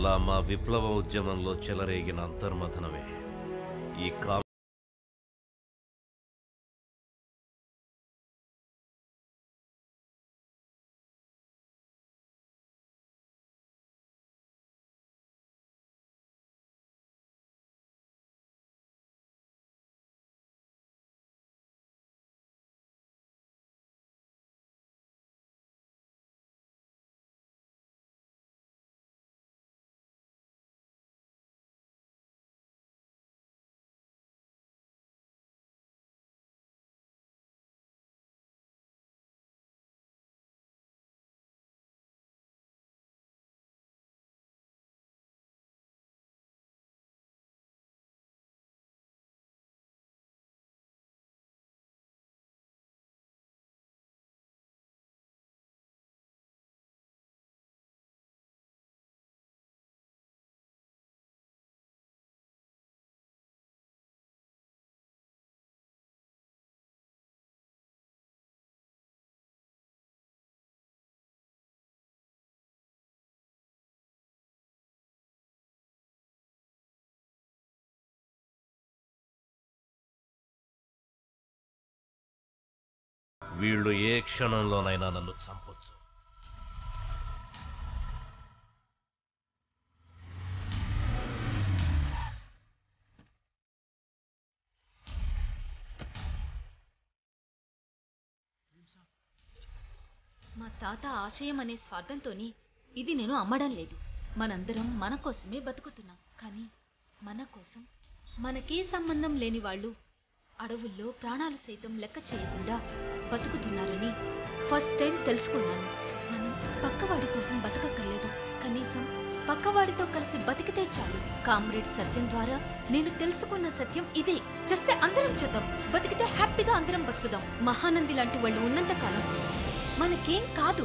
ఇదంతా మా విప్లవ ఉద్యమంలో చెలరేగిన అంతర్మథనమే ఈ కా వీళ్ళు ఏ క్షణంలోనైనా నన్ను చంపొచ్చు మా తాత ఆశయం అనే స్వార్థంతోని ఇది నేను అమ్మడం లేదు మనందరం మన కోసమే బతుకుతున్నాం కానీ మన కోసం మనకే సంబంధం లేని వాళ్ళు అడవుల్లో ప్రాణాలు సైతం లెక్క చేయకుండా బతుకుతున్నారని ఫస్ట్ టైం తెలుసుకున్నాను మనం పక్కవాడి కోసం బతకక్కర్లేదు కనీసం పక్కవాడితో కలిసి బతికితే చాలు కామ్రేడ్ సత్యం ద్వారా నేను తెలుసుకున్న సత్యం ఇదే చేస్తే అందరం చేద్దాం బతికితే హ్యాపీగా అందరం బతుకుదాం మహానంది లాంటి వాళ్ళు ఉన్నంత కాలం మనకేం కాదు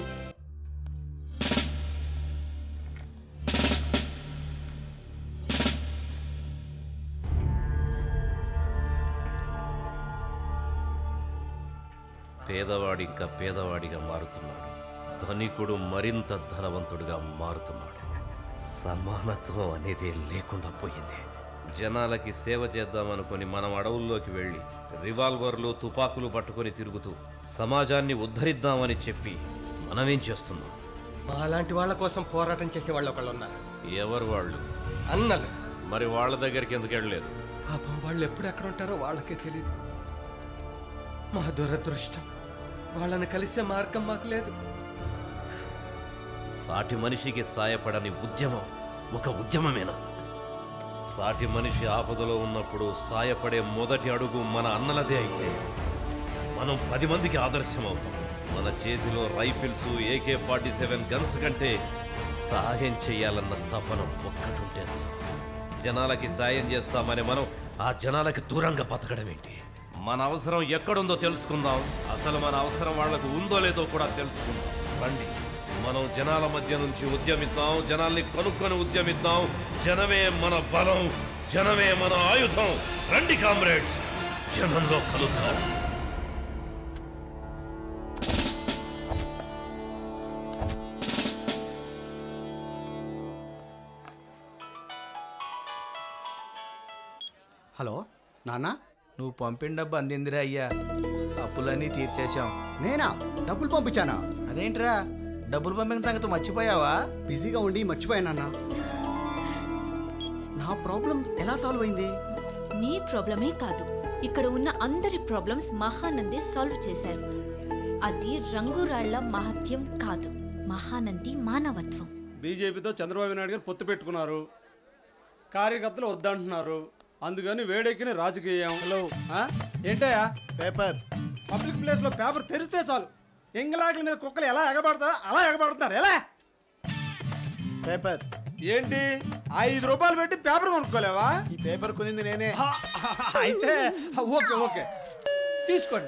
పేదవాడి ఇంకా పేదవాడిగా మారుతున్నాడు ధనికుడు మరింత ధనవంతుడిగా మారుతున్నాడు సమానత్వం అనేది లేకుండా పోయింది జనాలకి సేవ చేద్దామనుకొని మనం అడవుల్లోకి వెళ్ళి రివాల్వర్లు తుపాకులు పట్టుకొని తిరుగుతూ సమాజాన్ని ఉద్ధరిద్దామని చెప్పి మనమేం చేస్తున్నాం అలాంటి వాళ్ళ కోసం పోరాటం చేసే వాళ్ళు ఒకళ్ళు ఉన్నారు ఎవరు వాళ్ళు అన్నలు మరి వాళ్ళ దగ్గరికి ఎందుకు వెళ్ళలేదు పాపం వాళ్ళు ఎప్పుడు ఎక్కడ ఉంటారో వాళ్ళకే తెలియదు మా దురదృష్టం వాళ్ళని కలిసే మార్గం మాకు లేదు సాటి మనిషికి సాయపడని ఉద్యమం ఒక ఉద్యమమేనా సాటి మనిషి ఆపదలో ఉన్నప్పుడు సాయపడే మొదటి అడుగు మన అన్నలదే అయితే మనం పది మందికి ఆదర్శం అవుతాం మన చేతిలో rifles AK forty seven guns కంటే సహాయం చేయాలన్న తపన ఒక్కటుంటే చాలు. జనాలకి సాయం చేస్తామని మనం ఆ జనాలకి దూరంగా బతకడం ఏంటి మన అవసరం ఎక్కడుందో తెలుసుకుందాం అసలు మన అవసరం వాళ్ళకు ఉందో లేదో కూడా తెలుసుకుందాం రండి మనం జనాల మధ్య నుంచి ఉద్యమిద్దాం జనాల్ని కనుక్కొని ఉద్యమిద్దాం జనమే మన బలం జనమే మన ఆయుధం రండి కామ్రేడ్స్ జనంలో కలుద్దాం హలో నాన్న నువ్వు పంపిన డబ్బు అందిందిరా అయ్యా అప్పులన్నీ తీర్చేశాం నేనా డబ్బులు పంపించానా అదేంట్రా డబ్బులు పంపిన సంగతి మర్చిపోయావా బిజీగా ఉండి మర్చిపోయానన్నా నా ప్రాబ్లం ఎలా సాల్వ్ అయింది నీ ప్రాబ్లమే కాదు ఇక్కడ ఉన్న అందరి ప్రాబ్లమ్స్ మహానంది సాల్వ్ చేశారు అది రంగురాళ్ల మహత్యం కాదు మహానంది మానవత్వం బీజేపీతో చంద్రబాబు నాయుడు గారు పొత్తు పెట్టుకున్నారు కార్యకర్తలు వద్దంటున్నారు అందుకని వేడెక్కిన రాజకీయం హలో ఏంటయ్యా పేపర్ పబ్లిక్ ప్లేస్ లో పేపర్ తెరిస్తే చాలు ఎంగిలాకుల మీద కుక్కలు ఎలా ఎగబడతా అలా ఎగబడుతున్నారు ఎలా పేపర్ ఏంటి ఐదు రూపాయలు పెట్టి పేపర్ కొనుక్కోలేవా ఈ పేపర్ కొనింది నేనే హా, అయితే ఓకే ఓకే తీసుకోండి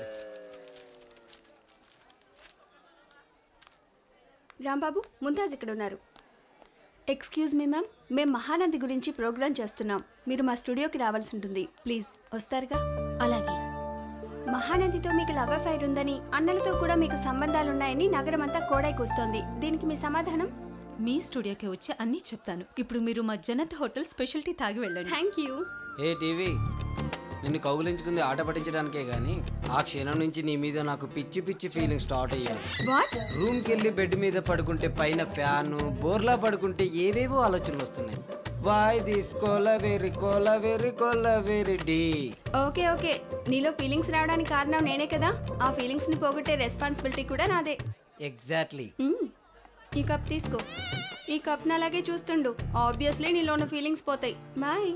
రాంబాబు ముంతాజ్ ఇక్కడ ఉన్నారు ఎక్స్క్యూజ్ మీ మ్యామ్ మేము మహానంది గురించి ప్రోగ్రామ్ చేస్తున్నాం మీరు మా స్టూడియోకి రావాల్సి ఉంటుంది ప్లీజ్ వస్తారుగా అలాగే మహానందితో మీకు లవ్ అఫైర్ ఉందని అన్నలతో కూడా మీకు సంబంధాలున్నాయని నగరం అంతా కోడై కూస్తోంది దీనికి మీ సమాధానం మీ స్టూడియోకి వచ్చి అన్నీ చెప్తాను ఇప్పుడు మీరు మా జనత్ హోటల్ స్పెషాలిటీ తాగి వెళ్ళండి థ్యాంక్ యూ ఏ టీవీ నిన్ను కౌగులించుకుంది ఆట పట్టించడానికే గాని ఆ క్షణం నుంచి నీ మీద నాకు పిచ్చి పిచ్చి ఫీలింగ్ స్టార్ట్ అయ్యాయి వాట్ రూమ్కి వెళ్ళి బెడ్ మీద పడుకుంటే పైన ఫ్యాన్ బోర్లా పడుకుంటే ఏవేవో ఆలోచనలు వస్తున్నాయి వాయ్ దిస్ కోలవేరి కోలవేరి కోలవేరి డి ఓకే ఓకే నీలో ఫీలింగ్స్ రావడానికి కారణం నేనే కదా ఆ ఫీలింగ్స్ ని పోగొట్టే రెస్పాన్సిబిలిటీ కూడా నాదే ఎగ్జాక్ట్లీ మ్మ్. ఈ కప్ తీసుకో ఈ కప్ని అలాగే చూస్తుండు ఆబ్వియస్లీ నీలో ఉన్న ఫీలింగ్స్ పోతాయి బాయ్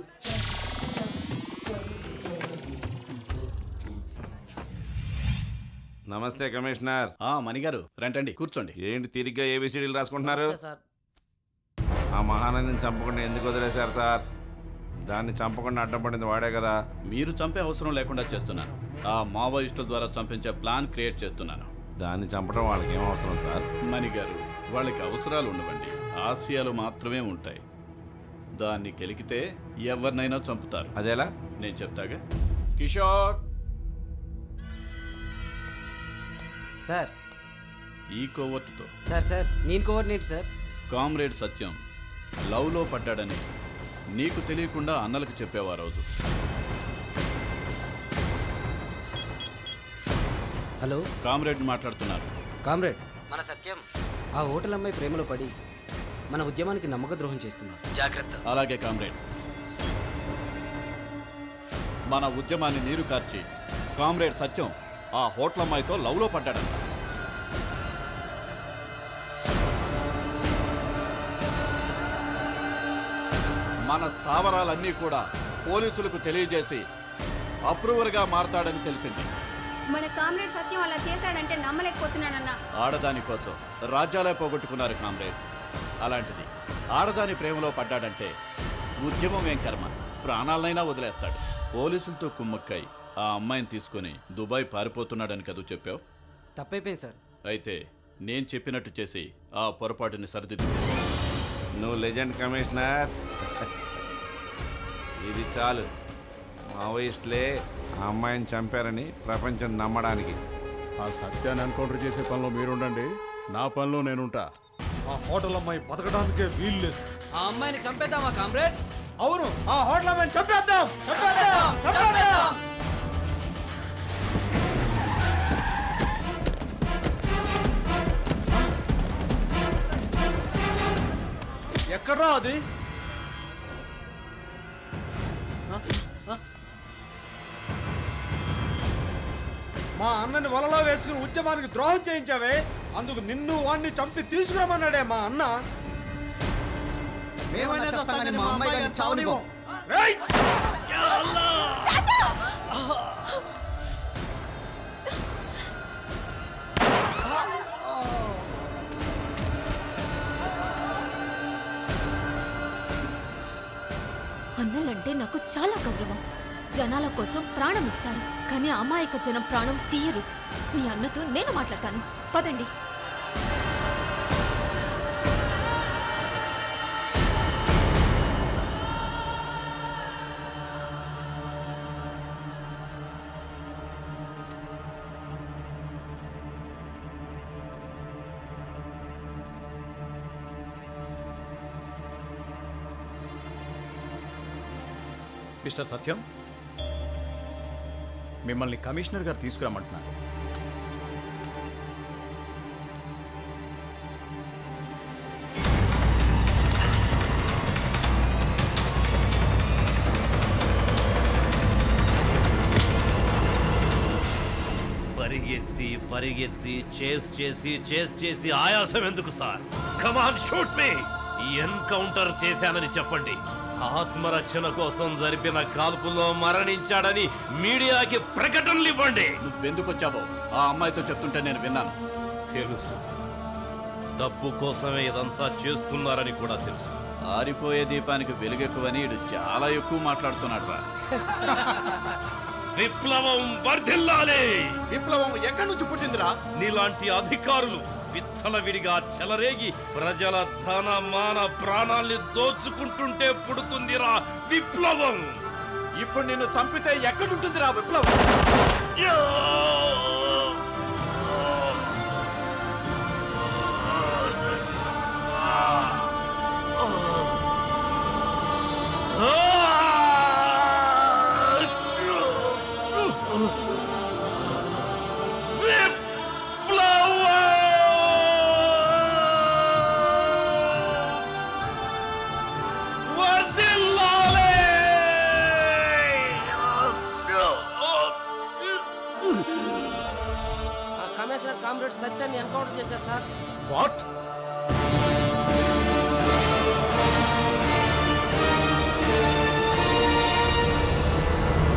నమస్తే కమిషనర్ ఆ మణిగారు రంటండి కూర్చోండి ఏంటి తిరిగ్గా ఏబిసిడీలు రాసుకుంటున్నారు సార్ ఆ మహానందిని చంపకుండా ఎందుకు వదిలేశారు సార్ దాన్ని చంపకుండా అడ్డం పడింది వాడే కదా మీరు చంపే అవసరం లేకుండా చేస్తున్నాను ఆ మావోయిస్టుల ద్వారా చంపించే ప్లాన్ క్రియేట్ చేస్తున్నాను దాన్ని చంపడం వాళ్ళకి ఏం అవసరం సార్ మణిగారు వాళ్ళకి అవసరాలు ఉండవండి ఆశయాలు మాత్రమే ఉంటాయి దాన్ని గెలికితే ఎవరినైనా చంపుతారు అదేలా నేను చెప్తాగా కిషోర్ సార్ ఈ కోవర్టుతో సార్ సార్ నేను కోఆర్డినేట్ సార్ కామ్రేడ్ సత్యం లవ్లో పడ్డాడని నీకు తెలియకుండా అన్నలకు చెప్పావా రోజు హలో కామ్రేడ్ మాట్లాడుతున్నారు కామ్రేడ్ మన సత్యం ఆ హోటల్ అమ్మాయి ప్రేమలో పడి మన ఉద్యమానికి నమ్మక ద్రోహం చేస్తున్నాడు జాగ్రత్త అలాగే కామ్రేడ్ మన ఉద్యమాన్ని నీరు కార్చి కామ్రేడ్ సత్యం ఆ హోటల్ అమ్మాయితో లవ్లో పడ్డాడంట మన స్థావరాలన్నీ కూడా పోలీసులకు తెలియజేసి అప్రూవర్గా మారతాడని తెలిసింది మన కామ్రేడ్ సత్యం అలా చేశాడంటే నమ్మలేకపోతున్నానన్నా ఆడదాని కోసం రాజ్యాలే పోగొట్టుకున్నారు కామ్రేడ్ అలాంటిది ఆడదాని ప్రేమలో పడ్డాడంటే ఉద్యమం ఏం కర్మ ప్రాణాలనైనా వదిలేస్తాడు పోలీసులతో కుమ్మక్కై ఆ అమ్మాయిని తీసుకొని దుబాయ్ పారిపోతున్నాడని కదూ చెప్పావు తప్పైపోయింది సార్ అయితే నేను చెప్పినట్టు చేసి ఆ పొరపాటుని సరిదిద్దు నువ్వు లెజెండ్ కమిషనర్ ఇది చాలు మావోయిస్టులే ఆ అమ్మాయిని చంపారని ప్రపంచం నమ్మడానికి ఆ సత్యాన్ని ఎన్కౌంటర్ చేసే పనిలో మీరుండండి నా పనిలో నేనుంటా ఆ హోటల్ అమ్మాయి బతకడానికే వీల్లేదు ఆ అమ్మాయిని చంపేద్దామా కామ్రేడ్ అవును ఆ హోటల్ అమ్మాయిని చంపేద్దాం చంపేద్దాం చంపేద్దాం ఎక్కడ్రా అది మా అన్నని వలలో వేసుకుని ఉద్యమానికి ద్రోహం చేయించావే అందుకు నిన్ను వాణ్ణి చంపి తీసుకురమ్మన్నాడే మా అన్న మేమైనా చేస్తాం కానీ మా అమ్మాయి గారిని చావనివ్వం. రేయ్! అన్నలంటే నాకు చాలా గౌరవం జనాల కోసం ప్రాణం ఇస్తారు కానీ అమాయక జనం ప్రాణం తీయరు మీ అన్నతో నేను మాట్లాడతాను పదండి మిస్టర్ సత్యం మిమ్మల్ని కమిషనర్ గారు తీసుకురమ్మంటున్నారు పరిగెత్తి పరిగెత్తి చేస్ చేసి చేస్ చేసి ఆయాసం ఎందుకు సార్ కమాన్ షూట్ మీ ఈ ఎన్కౌంటర్ చేశానని చెప్పండి ఆత్మరక్షణ కోసం జరిపిన కాల్పుల్లో మరణించాడని మీడియాకి ప్రకటనలు ఇవ్వండి నువ్వెందుకు వచ్చావో ఆ అమ్మాయితో చెప్తుంటే నేను విన్నాను తెలుసు డబ్బు కోసమే ఇదంతా చేస్తున్నారని కూడా తెలుసు ఆరిపోయే దీపానికి వెలుగెక్కువని ఇడు చాలా ఎక్కువ మాట్లాడుతున్నాడు రా విప్లవం వర్ధిల్లాలి విప్లవం ఎక్కడి నుంచి పుట్టిందిరా నీలాంటి అధికారులు విచ్చలవిడిగా చెలరేగి ప్రజల ధన మాన ప్రాణాల్ని దోచుకుంటుంటే పుడుతుందిరా విప్లవం ఇప్పుడు నిన్ను చంపితే ఎక్కడుంటుందిరా విప్లవం యా! ఆ! కమిషనర్ కామ్రేడ్ సత్యాన్ని ఎన్కౌంటర్ చేశారు సార్ వాట్